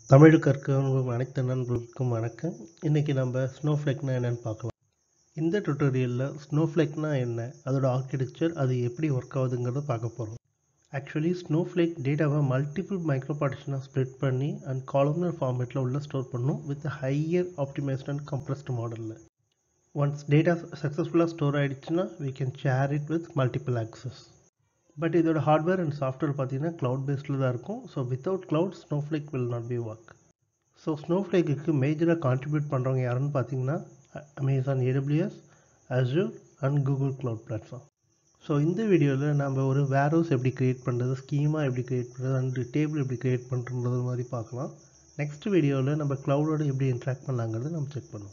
தமிழ் கற்கும் அனைத்து நண்பர்களுக்கும் வணக்கம் இன்றைக்கி நம்ம ஸ்னோஃப்ளேக்னா என்னென்னு பார்க்கலாம் இந்த டுட்டோரியலில் ஸ்னோஃப்ளேக்னா என்ன அதோட ஆர்கிடெக்சர் அது எப்படி ஒர்க் ஆகுதுங்கிறத பார்க்க போகிறோம் ஆக்சுவலி ஸ்னோஃப்ளேக் டேட்டாவை மல்டிபிள் மைக்ரோ பார்ட்டிஷனாக ஸ்ப்ளிட் பண்ணி அண்ட் காலம்னர் ஃபார்மேட்டில் உள்ள ஸ்டோர் பண்ணும் with higher optimised and compressed மாடலில் ஒன்ஸ் டேட்டா சக்ஸஸ்ஃபுல்லாக ஸ்டோர் ஆகிடுச்சுன்னா we can share it with multiple access but இதோட ஹார்ட்வேர் அண்ட் சாஃப்ட்வேர் பார்த்தீங்கன்னா க்ளவுட் பேஸ்டில் தான் இருக்கும் so without cloud Snowflake will not be work so ஸ்னோஃப்ளேக்கு மேஜராக கான்ட்ரிபியூட் பண்ணுறவங்க யாருன்னு பார்த்தீங்கன்னா Amazon AWS Azure and Google cloud platform so இந்த வீடியோவில் நம்ம ஒரு வேர்ஹவுஸ் எப்படி க்ரியேட் பண்ணுறது ஸ்கீமா எப்படி க்ரியேட் பண்ணுறது அண்ட் டேபிள் எப்படி க்ரியேட் பண்ணுறது மாதிரி பார்க்கலாம் நெக்ஸ்ட் வீடியோவில் நம்ம க்ளவுடோட எப்படி இன்ட்ராக்ட் பண்ணலாங்கிறது நம்ம செக் பண்ணுவோம்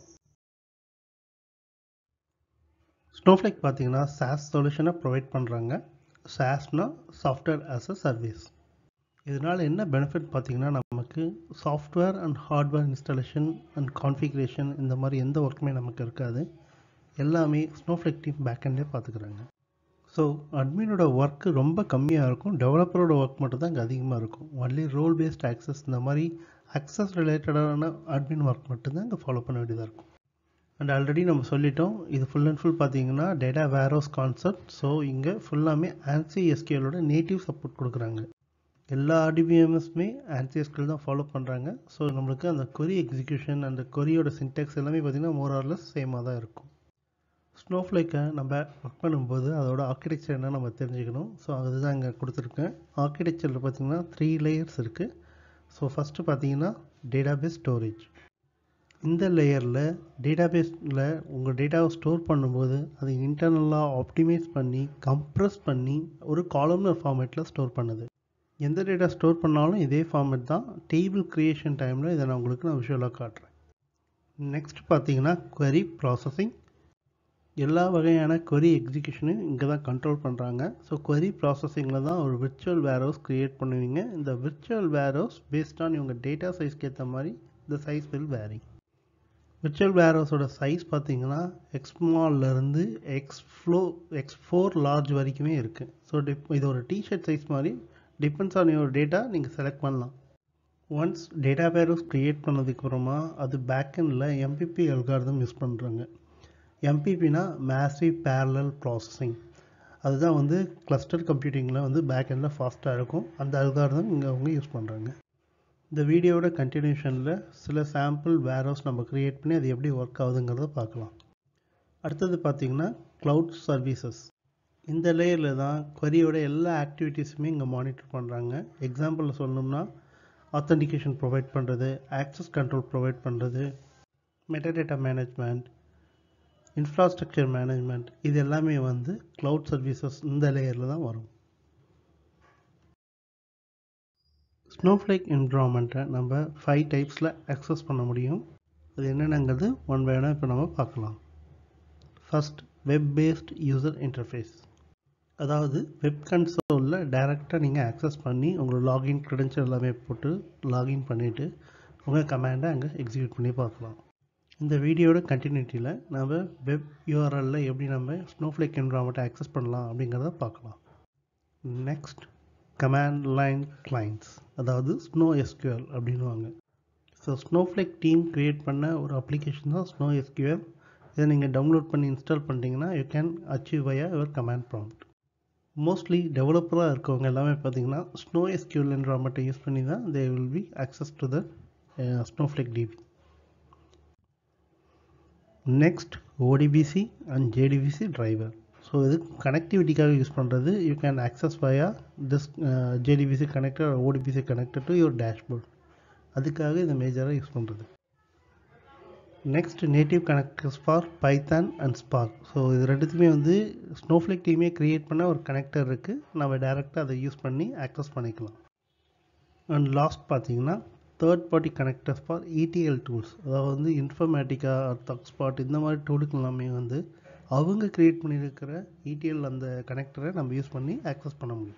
ஸ்னோஃப்ளேக் பார்த்தீங்கன்னா சாஸ் சொல்யூஷனை ப்ரொவைட் பண்ணுறாங்க சாஸ்னா சாஃப்ட்வேர் ஆஸ் அ சர்வீஸ் இதனால் என்ன பெனிஃபிட் பார்த்தீங்கன்னா நமக்கு software and hardware installation and configuration இந்த மாதிரி எந்த ஒர்க்குமே நமக்கு இருக்காது எல்லாமே ஸ்னோஃப்ளேக் டீம் பேக்கெண்டே பார்த்துக்குறாங்க ஸோ அட்மினோட ஒர்க்கு ரொம்ப கம்மியாக இருக்கும் டெவலப்பரோட ஒர்க் மட்டும் தான் இங்கே அதிகமாக இருக்கும் ஒன்லி ரோல் பேஸ்ட் ஆக்சஸ் இந்த மாதிரி அக்சஸ் ரிலேட்டடான அட்மின் ஒர்க் மட்டும்தான் இங்கே ஃபாலோ பண்ண வேண்டியதாக இருக்கும் அண்ட் ஆல்ரெடி நம்ம சொல்லிட்டோம் இது ஃபுல் அண்ட் ஃபுல் பார்த்தீங்கன்னா டேட்டா வேர்ஹவுஸ் கான்செப்ட் ஸோ இங்கே ஃபுல்லாமே ஆன்சி எஸ்கியூலோட நேட்டிவ் சப்போர்ட் கொடுக்குறாங்க எல்லா ஆர்டிபிஎம்எஸ்மே ஆன்சி எஸ்கியூல் தான் ஃபாலோ பண்ணுறாங்க ஸோ நம்மளுக்கு அந்த கொரி எக்ஸிக்யூஷன் அந்த கொரியோட சின்டெக்ஸ் எல்லாமே பார்த்திங்கன்னா மோர் ஆர்லெஸ் சேமாக தான் இருக்கும் ஸ்னோஃப்ளேக்கை நம்ம ஒர்க் பண்ணும்போது அதோட ஆர்கிடெக்சர் என்ன நம்ம தெரிஞ்சுக்கணும் ஸோ அதுதான் இங்கே கொடுத்துருக்கேன் ஆர்கிடெக்சரில் பார்த்திங்கன்னா த்ரீ லேயர்ஸ் இருக்குது ஸோ ஃபஸ்ட்டு பார்த்தீங்கன்னா டேட்டாபேஸ் ஸ்டோரேஜ் இந்த லேயரில் டேட்டாபேஸில் உங்கள் டேட்டாவை ஸ்டோர் பண்ணும்போது அதை இன்டர்னலாக ஆப்டிமைஸ் பண்ணி கம்ப்ரஸ் பண்ணி ஒரு காலம்னர் ஃபார்மேட்டில் ஸ்டோர் பண்ணுது எந்த டேட்டா ஸ்டோர் பண்ணாலும் இதே ஃபார்மேட் தான் டேபிள் க்ரியேஷன் டைமில் இதை நான் உங்களுக்கு நான் விஷுவலாக காட்டுறேன் நெக்ஸ்ட் பார்த்தீங்கன்னா query ப்ராசஸிங் எல்லா வகையான query எக்ஸிக்யூஷனையும் இங்கே தான் கண்ட்ரோல் பண்ணுறாங்க ஸோ query ப்ராசஸிங்கில் தான் ஒரு விர்ச்சுவல் வேர்ஹவுஸ் க்ரியேட் பண்ணுவீங்க இந்த விர்ச்சுவல் வேர்ஹவுஸ் பேஸ்ட் ஆன் இவங்க டேட்டா சைஸ்க்கு ஏற்ற மாதிரி இந்த சைஸ் வில் வேரி விர்ச்சுவல் வேர்ஹவுஸோட சைஸ் பார்த்தீங்கன்னா எக்ஸ்மால்லேருந்து எக்ஸ் ஃப்ளோ எக்ஸ் ஃபோர் லார்ஜ் வரைக்குமே இருக்குது ஸோ டிப் இது ஒரு டிஷர்ட் சைஸ் மாதிரி டிபெண்ட்ஸ் ஆன் யுவர் டேட்டா நீங்கள் செலக்ட் பண்ணலாம் ஒன்ஸ் டேட்டா வேர்ஹவுஸ் க்ரியேட் பண்ணதுக்கப்புறமா அது பேக்கெண்டில் எம்பிபி அல்காரதம் யூஸ் பண்ணுறாங்க எம்பிபினா மேசிவ் பேரலல் ப்ராசஸிங் அதுதான் வந்து கிளஸ்டர் கம்ப்யூட்டிங்கில் வந்து பேக்கெண்டில் ஃபாஸ்ட்டாக இருக்கும் அந்த அல்காரதம் இங்கே அவங்க யூஸ் பண்ணுறாங்க இந்த வீடியோவோட கண்டினியூஷனில் சில சாம்பிள் வேர்ஹவுஸ் நம்ம க்ரியேட் பண்ணி அது எப்படி ஒர்க் ஆகுதுங்கிறத பார்க்கலாம் அடுத்தது பார்த்திங்கன்னா க்ளவுட் சர்வீசஸ் இந்த லேயரில் தான் கொரியோட எல்லா ஆக்டிவிட்டீஸுமே இங்கே மானிட்டர் பண்ணுறாங்க எக்ஸாம்பிளில் சொல்லணும்னா ஆத்தன்டிகேஷன் ப்ரொவைட் பண்ணுறது ஆக்சஸ் கண்ட்ரோல் ப்ரொவைட் பண்ணுறது மெட்டடேட்டா மேனேஜ்மெண்ட் இன்ஃப்ராஸ்ட்ரக்சர் மேனேஜ்மெண்ட் இது எல்லாமே வந்து க்ளவுட் சர்வீசஸ் இந்த லேயரில் தான் வரும் ஸ்னோஃப்ளேக் என்விரான்மெண்ட்டை நம்ம ஃபைவ் டைப்ஸில் அக்சஸ் பண்ண முடியும் அது என்னென்னங்கிறது ஒன் பை ஒன்னாக இப்போ நம்ம பார்க்கலாம் first web based user interface அதாவது வெப் கன்சோலில் டைரெக்டாக நீங்கள் ஆக்சஸ் பண்ணி உங்களோட லாகின் க்ரெடென்ஷியல் எல்லாமே போட்டு லாகின் பண்ணிவிட்டு உங்கள் கமாண்டை அங்கே எக்ஸிக்யூட் பண்ணி பார்க்கலாம் இந்த வீடியோட கண்டினியூட்டியில் நம்ம வெப் யூஆர்எல்லில் எப்படி நம்ம ஸ்னோஃப்ளேக் என்விரான்மெண்ட்டை ஆக்சஸ் பண்ணலாம் அப்படிங்கிறத பார்க்கலாம் நெக்ஸ்ட் கமாண்ட் லைன் கிளைண்ட்ஸ் அதாவது ஸ்னோ எஸ்கியூஎல் அப்படின்வாங்க ஸோ ஸ்னோஃப்ளேக் டீம் க்ரியேட் பண்ண ஒரு அப்ளிகேஷன் தான் ஸ்னோ எஸ்கியூஎல் இதை நீங்கள் டவுன்லோட் பண்ணி இன்ஸ்டால் பண்ணிட்டீங்கன்னா you can achieve via your command prompt mostly டெவலப்பராக இருக்கவங்க எல்லாமே பார்த்தீங்கன்னா ஸ்னோ எஸ்கியூஎல் என்விரான்மெண்ட்டை யூஸ் பண்ணி தான் they will be access to the Snowflake DB next ODBC and JDBC driver so இது கனெக்டிவிட்டிக்காக யூஸ் பண்ணுறது you can access via this JDBC connector ODBC connected to your dashboard அதுக்காக இதை மேஜராக யூஸ் பண்ணுறது next native connectors for Python and Spark so இது ரெண்டுத்துமே வந்து ஸ்னோஃப்ளேக் டீமே க்ரியேட் பண்ண ஒரு கனெக்டர் இருக்குது நம்ம டேரெக்டாக அதை யூஸ் பண்ணி ஆக்சஸ் பண்ணிக்கலாம் அண்ட் லாஸ்ட் பார்த்தீங்கன்னா third party connectors for ETL tools அதாவது வந்து இன்ஃபர்மேட்டிக்கா தக் ஸ்பாட் இந்த மாதிரி டூலுக்கு எல்லாமே வந்து அவங்க க்ரியேட் பண்ணியிருக்கிற இடிஎல் அந்த கனெக்டரை நம்ம யூஸ் பண்ணி ஆக்சஸ் பண்ண முடியும்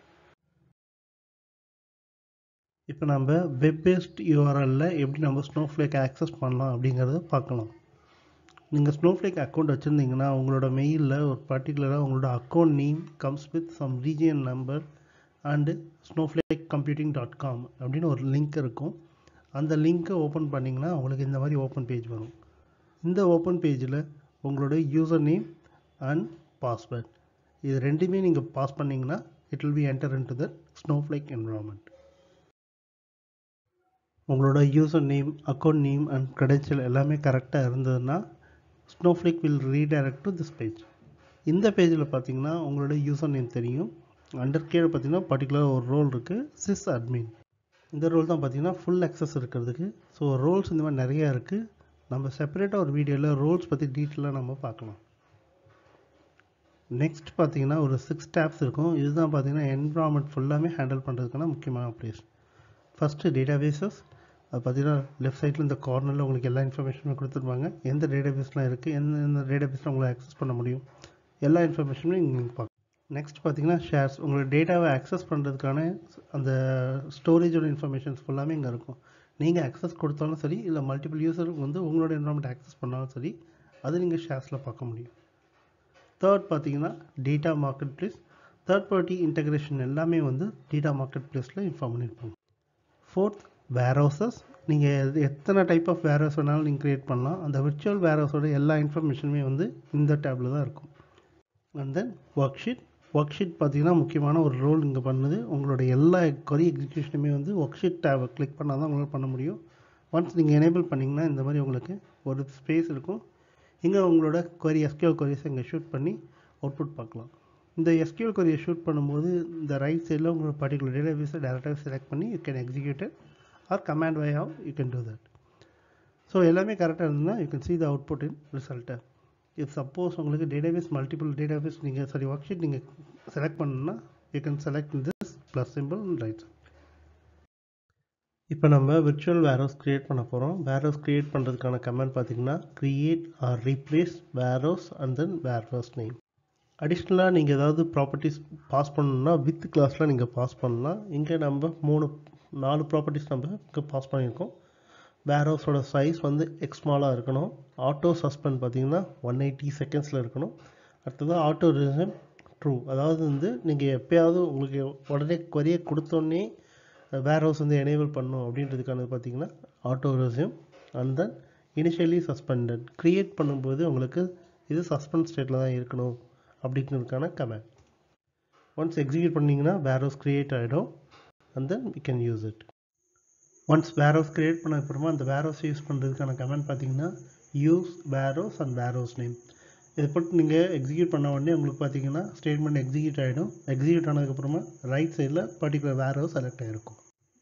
இப்போ நம்ம வெப் பேஸ்ட் யூஆர்எல்லில் எப்படி நம்ம ஸ்னோஃப்ளேக் ஆக்சஸ் பண்ணலாம் அப்படிங்கிறத பார்க்கலாம் நீங்கள் ஸ்னோஃப்ளேக் அக்கௌண்ட் வச்சுருந்தீங்கன்னா உங்களோட மெயிலில் ஒரு பர்டிகுலராக உங்களோட account name comes with some region number and Snowflake computing dot com அப்படின்னு ஒரு லிங்க் இருக்கும் அந்த லிங்க்கை ஓப்பன் பண்ணிங்கன்னா உங்களுக்கு இந்த மாதிரி ஓப்பன் பேஜ் வரும் இந்த ஓப்பன் பேஜில் உங்களோட யூசர் நேம் அண்ட் பாஸ்வேர்ட் இது ரெண்டுமே நீங்கள் பாஸ் பண்ணிங்கன்னா it will be enter into the Snowflake environment உங்களோட user name account name and credential எல்லாமே கரெக்டாக இருந்ததுன்னா Snowflake will redirect to this page இந்த பேஜில் பார்த்தீங்கன்னா உங்களோட யூசர் நேம் தெரியும் அண்டர் கீழே பார்த்தீங்கன்னா பர்டிகுலர் ஒரு ரோல் இருக்குது சிஸ் அட்மின் இந்த ரோல் தான் பார்த்தீங்கன்னா ஃபுல் அக்சஸ் இருக்கிறதுக்கு ஸோ ரோல்ஸ் இந்த மாதிரி நிறையா இருக்குது நம்ம செப்பரேட்டாக ஒரு வீடியோவில் ரோல்ஸ் பற்றி டீட்டெயிலாக நம்ம பார்க்கலாம் நெக்ஸ்ட் பார்த்தீங்கன்னா ஒரு சிக்ஸ் டேப்ஸ் இருக்கும் இதுதான் பார்த்தீங்கன்னா என்விரான்மெண்ட் ஃபுல்லாமே ஹேண்டில் பண்ணுறதுக்கான முக்கியமான பிளேஸ் ஃபஸ்ட்டு டேட்டாபேசஸ் அது பார்த்தீங்கன்னா லெஃப்ட் சைடில் இந்த கார்னரில் உங்களுக்கு எல்லா இன்ஃபர்மேஷனும் கொடுத்துருப்பாங்க எந்த டேட்டாபேஸ்லாம் இருக்குது எந்த எந்த டேட்டாபேஸில் உங்களை ஆக்சஸ் பண்ண முடியும் எல்லா இன்ஃபர்மேஷனும் நீங்கள் பார்க்கலாம் நெக்ஸ்ட் பார்த்தீங்கன்னா ஷேர்ஸ் உங்களோட டேட்டாவை ஆக்சஸ் பண்ணுறதுக்கான அந்த ஸ்டோரேஜோட இன்ஃபர்மேஷன்ஸ் ஃபுல்லாமே இங்கே இருக்கும் நீங்கள் ஆக்சஸ் கொடுத்தாலும் சரி இல்லை மல்டிபிள் யூசர் வந்து உங்களோட என்வரான்மெண்ட் ஆக்சஸ் பண்ணாலும் சரி அது நீங்கள் ஷேர்ஸில் பார்க்க முடியும் தேர்ட் பார்த்தீங்கன்னா data marketplace third party integration எல்லாமே வந்து டேட்டா மார்க்கெட் பிளேஸில் இன்ஃபார்ம் பண்ணியிருப்பாங்க ஃபோர்த் வேர்ஹவுசஸ் நீங்கள் எத்தனை டைப் ஆஃப் வேர்ஹவுஸ் வேணாலும் நீங்கள் க்ரியேட் பண்ணலாம் அந்த விர்ச்சுவல் வேர்ஹவுஸோட எல்லா இன்ஃபர்மேஷனுமே வந்து இந்த டேப்பில் தான் இருக்கும் and then worksheet worksheet பார்த்தீங்கன்னா முக்கியமான ஒரு ரோல் இங்கே பண்ணுது உங்களோட எல்லா கொரி எக்ஸிக்யூஷனுமே வந்து ஒர்க் ஷீட் டேபை கிளிக் பண்ணால் தான் உங்களால் பண்ண முடியும் ஒன்ஸ் நீங்கள் எனேபிள் பண்ணிங்கன்னா இந்த மாதிரி உங்களுக்கு ஒரு ஸ்பேஸ் இருக்கும் இங்கே உங்களோட கொரி எஸ்கியூஎல் கொரிஸ் இங்கே ஷூட் பண்ணி அவுட்புட் பார்க்கலாம் இந்த எஸ்கியூஎல் கொரியை ஷூட் பண்ணும்போது இந்த ரைட் சைடில் உங்களோட பர்டிகுலர் டேட்டாபேஸை டேரெக்டாக செலக்ட் பண்ணி you can execute our command why how you can do that so எல்லாமே கரெக்டாக இருந்ததுன்னா you can see the output in ரிசல்ட்டை இஃப் சப்போஸ் உங்களுக்கு டேட்டாபேஸ் மல்டிபிள் டேட்டாபேஸ் நீங்கள் சாரி ஒர்க் ஷீட் நீங்கள் செலக்ட் பண்ணணும்னா you can select this plus simple right இப்போ நம்ம விர்ச்சுவல் வேர்ஹவுஸ் க்ரியேட் பண்ண போகிறோம் வேர்ஹவுஸ் க்ரியேட் பண்ணுறதுக்கான கமெண்ட் பார்த்தீங்கன்னா create or replace warehouse and then warehouse name அடிஷ்னலாக நீங்கள் ஏதாவது ப்ராப்பர்ட்டிஸ் பாஸ் பண்ணணும்னா வித் கிளாஸில் நீங்கள் பாஸ் பண்ணலாம் இங்கே நம்ம மூணு நாலு ப்ராப்பர்ட்டிஸ் நம்ம இங்கே பாஸ் பண்ணியிருக்கோம் வேர்ஹவுஸோட சைஸ் வந்து எக்ஸ்மாலாக இருக்கணும் ஆட்டோ சஸ்பெண்ட் பார்த்தீங்கன்னா ஒன் எயிட்டி செகண்ட்ஸில் இருக்கணும் அடுத்தது ஆட்டோ ரிசம் ட்ரூ அதாவது வந்து நீங்கள் எப்போயாவது உங்களுக்கு உடனே கொரியை கொடுத்தோன்னே வேர்ஹவுஸ் வந்து எனேபிள் பண்ணும் அப்படின்றதுக்கானது பார்த்தீங்கன்னா auto resume and then initially suspended create பண்ணும்போது உங்களுக்கு இது சஸ்பெண்ட் ஸ்டேட்டில் தான் இருக்கணும் அப்படிங்கிறதுக்கான கமெண்ட் ஒன்ஸ் எக்ஸிக்யூட் பண்ணிங்கன்னா வேர்ஹவுஸ் க்ரியேட் ஆகிடும் and then we can use it once warehouse create பண்ண அப்புறமா அந்த வேர்ஹவுஸ் யூஸ் பண்ணுறதுக்கான கமெண்ட் பார்த்தீங்கன்னா use warehouse and warehouse name இதை போட்டு நீங்கள் எக்ஸிக்யூட் பண்ண உடனே உங்களுக்கு பார்த்தீங்கன்னா ஸ்டேட்மெண்ட் எக்ஸிக்யூட் ஆகிடும் எக்ஸிக்யூட் ஆனதுக்கப்புறமா ரைட் சைடில் பர்டிகுலர் வேர்ஹவுஸ் செலக்ட் ஆகிருக்கும்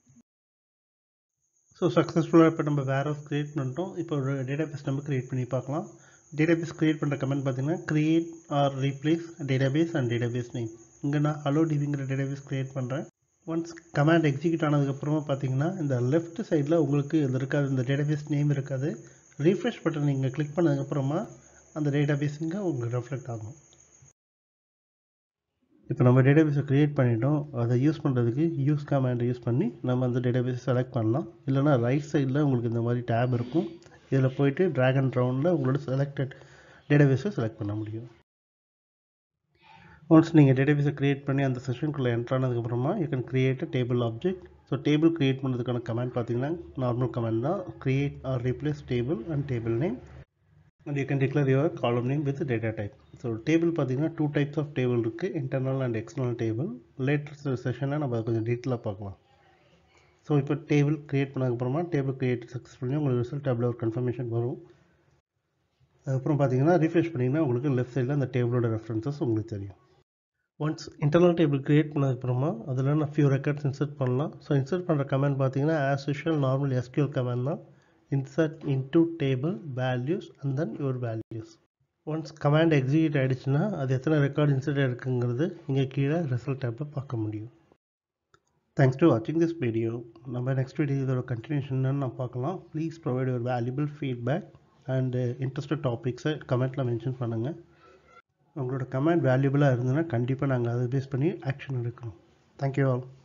ஸோ சக்ஸஸ்ஃபுல்லாக இப்போ நம்ம வேர்ஹவுஸ் க்ரியேட் பண்ணிட்டோம் இப்போ ஒரு டேட்டாபேஸ் நம்ம க்ரியேட் பண்ணி பார்க்கலாம் டேட்டாபேஸ் க்ரியேட் பண்ணுற கமெண்ட் பார்த்தீங்கன்னா create or replace database and database name இங்கே நான் ஹலோ டிவிங்கிற டேட்டாபேஸ் க்ரியேட் பண்ணுறேன் ஒன்ஸ் கமாண்ட் எக்ஸிக்யூட் ஆனதுக்கப்புறமா பார்த்தீங்கன்னா இந்த லெஃப்ட் சைடில் உங்களுக்கு இது இருக்காது இந்த டேட்டாபேஸ் நேம் இருக்காது ரீஃப்ரெஷ் பட்டன் நீங்கள் கிளிக் பண்ணதுக்கப்புறமா அந்த டேட்டாபேஸ் இங்கே உங்களுக்கு ரெஃப்ளெக்ட் ஆகும் இப்போ நம்ம டேட்டாபேஸை க்ரியேட் பண்ணிட்டோம் அதை யூஸ் பண்ணுறதுக்கு யூஸ் கமாண்டை யூஸ் பண்ணி நம்ம அந்த டேட்டாபேஸை செலக்ட் பண்ணலாம் இல்லைனா ரைட் சைடில் உங்களுக்கு இந்த மாதிரி டேப் இருக்கும் இதில் போயிட்டு ட்ராக் அண்ட் ரவுண்டில் உங்களோட செலக்டட் டேட்டாபேஸை செலக்ட் பண்ண முடியும் ஒன்ஸ் நீங்கள் டேட்டாபேஸை க்ரியேட் பண்ணி அந்த செஷனுக்குள்ளே என்ட்ரு ஆனதுக்கப்புறமா you can create a table object so table create பண்ணுறதுக்கான கமெண்ட் பார்த்தீங்கன்னா நார்மல் கமெண்ட் தான் create or replace table and table name and you can declare your column name with data type so table பார்த்தீங்கன்னா two types of table இருக்குது internal and external table latest செஷனில் நம்ம அதை கொஞ்சம் டீட்டெயிலாக பார்க்கலாம் ஸோ இப்போ டேபிள் க்ரியேட் பண்ணதுக்கப்புறமா டேபிள் க்ரியேட் சக்ஸஸ்ஃபுல்லி உங்களுக்கு ரிசல்ட் டேபிள் ஒரு கன்ஃபர்மேஷன் வரும் அதுக்கப்புறம் பார்த்தீங்கன்னா ரீஃப்ரெஷ் பண்ணிங்கன்னா உங்களுக்கு லெஃப்ட் சைடில் அந்த டேபிளோட ரெஃபரன்சஸ் உங்களுக்கு தெரியும் ஒன்ஸ் இன்டர்னல் டேபிள் க்ரியேட் பண்ணதுக்கப்புறமா அதில் நான் ஃபியூ ரெக்கார்ட்ஸ் இன்சர்ட் பண்ணலாம் ஸோ இன்சர்ட் பண்ணுற கமெண்ட் பார்த்தீங்கன்னா as usual normal SQL command தான் insert into table values and then your values once command execute ஆகிடுச்சுன்னா அது எத்தனை ரெக்கார்ட் இன்சர்ட் இருக்குங்கிறது இங்கே கீழே ரிசல்ட் டேப்பில் பார்க்க முடியும் தேங்க்ஸ் டு வாட்சிங் திஸ் வீடியோ நம்ம நெக்ஸ்ட் வீடியோ இதோட கண்டினியூஷன் நான் பார்க்கலாம் please provide your valuable feedback and interested டாபிக்ஸை கமெண்ட்டில் மென்ஷன் பண்ணுங்கள் உங்களோட கமெண்ட் வேல்யூபிளாக இருந்ததுன்னா கண்டிப்பாக நாங்கள் அதை பேஸ் பண்ணி ஆக்ஷன் எடுக்கிறோம் தேங்க்யூ ஆல்